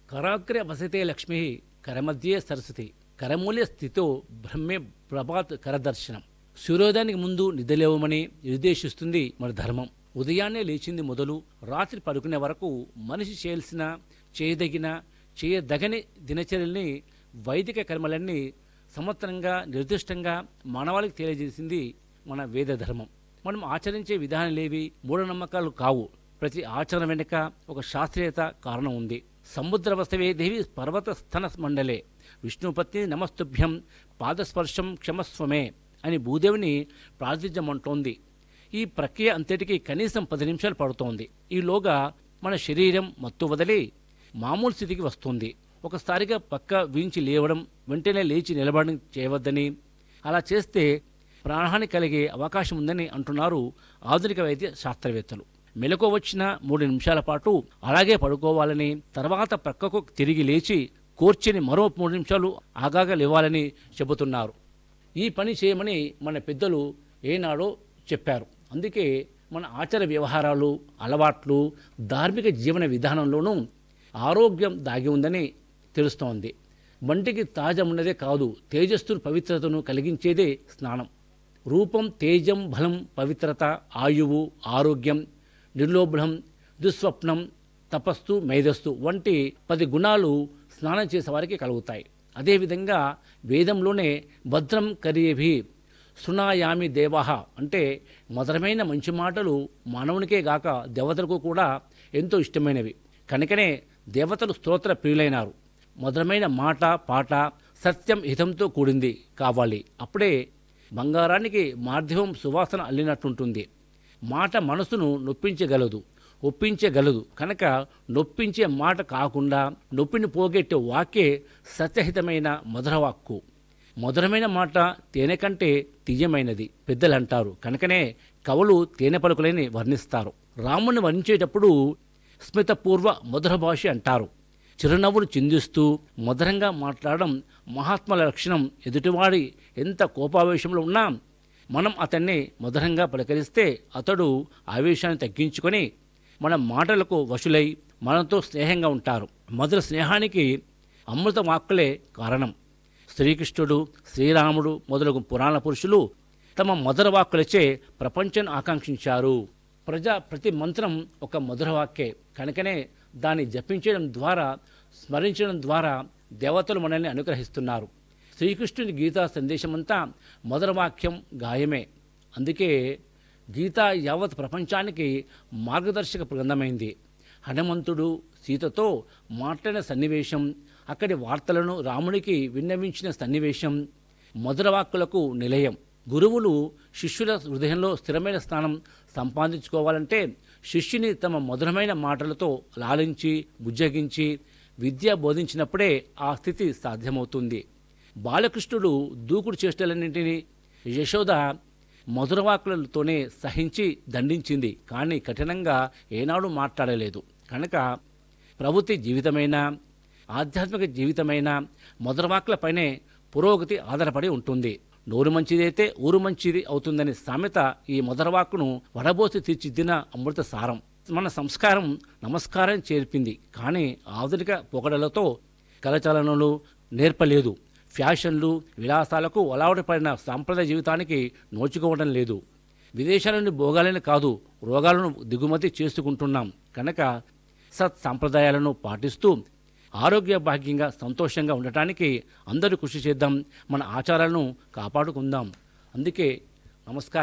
కరాగ్రే వసతే లక్ష్మి కరమధ్యే సరస్వతి కరమూల్య స్థితో బ్రహ్మే ప్రభాత్ కరదర్శనం సూర్యోదయానికి ముందు నిద్రలేవమని నిర్దేశిస్తుంది మన ధర్మం ఉదయాన్నే లేచింది మొదలు రాత్రి పడుకునే వరకు మనిషి చేయాల్సిన చేయదగిన చేయదగని దినచర్యల్ని వైదిక కర్మలన్నీ సమర్థనంగా నిర్దిష్టంగా మానవాళికి తెలియజేసింది మన వేద ధర్మం మనం ఆచరించే విధానాలేవి మూఢనమ్మకాలు కావు ప్రతి ఆచరణ వెనుక ఒక శాస్త్రీయత కారణం ఉంది సముద్ర వస్తవే దేవి పర్వత స్థన మండలే విష్ణుపత్ని నమస్తుభ్యం పాదస్పర్శం క్షమస్వమే అని భూదేవిని ప్రార్థించమంటోంది ఈ ప్రక్రియ అంతటికి కనీసం పది నిమిషాలు పడుతోంది ఈలోగా మన శరీరం మత్తు వదిలి మామూలు స్థితికి వస్తుంది ఒకసారిగా పక్క వీంచి లేవడం వెంటనే లేచి నిలబడడం చేయవద్దని అలా చేస్తే ప్రాణహాని కలిగే అవకాశం ఉందని అంటున్నారు ఆధునిక వైద్య శాస్త్రవేత్తలు మెలకు వచ్చిన మూడు నిమిషాల పాటు అలాగే పడుకోవాలని తర్వాత ప్రక్కకు తిరిగి లేచి కూర్చుని మరో మూడు నిమిషాలు ఆగాగా లేవాలని చెబుతున్నారు ఈ పని చేయమని మన పెద్దలు ఏనాడో చెప్పారు అందుకే మన ఆచార వ్యవహారాలు అలవాట్లు ధార్మిక జీవన విధానంలోనూ ఆరోగ్యం దాగి ఉందని తెలుస్తోంది వంటికి తాజా ఉన్నదే కాదు తేజస్సును పవిత్రతను కలిగించేదే స్నానం రూపం తేజం బలం పవిత్రత ఆయువు ఆరోగ్యం నిర్లోభం దుస్వప్నం తపస్సు మేధస్సు వంటి పది గుణాలు స్నానం చేసే వారికి కలుగుతాయి అదేవిధంగా వేదంలోనే భద్రం కరియేభి సునాయామి దేవాహ అంటే మధురమైన మంచి మాటలు మానవునికే గాక దేవతలకు కూడా ఎంతో ఇష్టమైనవి కనుకనే దేవతలు స్తోత్ర ప్రియులైనారు మధురమైన మాట పాట సత్యం హితంతో కూడింది కావాలి అప్పుడే బంగారానికి మార్ధవం సువాసన అల్లినట్టుంటుంది మాట మనసును నొప్పించగలదు ఒప్పించగలదు కనుక నొప్పించే మాట కాకుండా నొప్పిని పోగొట్టే వాక్యే సత్యహితమైన మధురవాక్కు మధురమైన మాట తేనె కంటే తీయమైనది పెద్దలు అంటారు కనుకనే కవులు తేనె పలుకులని వర్ణిస్తారు రాముని వర్ణించేటప్పుడు స్మితపూర్వ మధుర భాష అంటారు చిరునవ్వులు చిందిస్తూ మధురంగా మాట్లాడడం మహాత్మల లక్షణం ఎదుటివాడి ఎంత కోపావేశంలో ఉన్నా మనం అతన్ని మధురంగా పలకరిస్తే అతడు ఆవేశాన్ని తగ్గించుకొని మన మాటలకు వశులై మనతో స్నేహంగా ఉంటారు మధుర స్నేహానికి అమృత వాక్కులే కారణం శ్రీకృష్ణుడు శ్రీరాముడు మొదలగు పురాణ పురుషులు తమ మధుర వాక్కులచే ప్రపంచాన్ని ఆకాంక్షించారు ప్రజా ప్రతి మంత్రం ఒక మధుర వాక్యే కనుకనే దాన్ని జపించడం ద్వారా స్మరించడం ద్వారా దేవతలు మనల్ని అనుగ్రహిస్తున్నారు శ్రీకృష్ణుని గీతా సందేశమంతా మధుర వాక్యం గాయమే అందుకే గీత యావత్ ప్రపంచానికి మార్గదర్శక గ్రంథమైంది హనుమంతుడు సీతతో మాట్లాడిన సన్నివేశం అక్కడి వార్తలను రాముడికి విన్నవించిన సన్నివేశం మధురవాక్కులకు నిలయం గురువులు శిష్యుల హృదయంలో స్థిరమైన స్థానం సంపాదించుకోవాలంటే శిష్యుని తమ మధురమైన మాటలతో లాలించి బుజ్జగించి విద్య బోధించినప్పుడే ఆ స్థితి సాధ్యమవుతుంది బాలకృష్ణుడు దూకుడు చేష్టలన్నింటినీ యశోద మధురవాకులతోనే సహించి దండించింది కానీ కఠినంగా ఏనాడు మాట్లాడలేదు కనుక ప్రవృత్తి జీవితమైన ఆధ్యాత్మిక జీవితమైన మధురవాకులపైనే పురోగతి ఆధారపడి ఉంటుంది నోరు మంచిదైతే ఊరు మంచిది అవుతుందని సామెత ఈ మధురవాక్కును వడబోసి తీర్చిదిన అమృత సారం మన సంస్కారం నమస్కారం చేర్పింది కానీ ఆధునిక పొగడలతో కలచలనలు నేర్పలేదు ఫ్యాషన్లు విలాసాలకు అలవాటుపడిన సాంప్రదాయ జీవితానికి నోచుకోవడం లేదు విదేశాల నుండి భోగాలని కాదు రోగాలను దిగుమతి చేసుకుంటున్నాం కనుక సత్ సాంప్రదాయాలను పాటిస్తూ ఆరోగ్య భాగ్యంగా సంతోషంగా ఉండటానికి అందరూ కృషి చేద్దాం మన ఆచారాలను కాపాడుకుందాం అందుకే నమస్కారం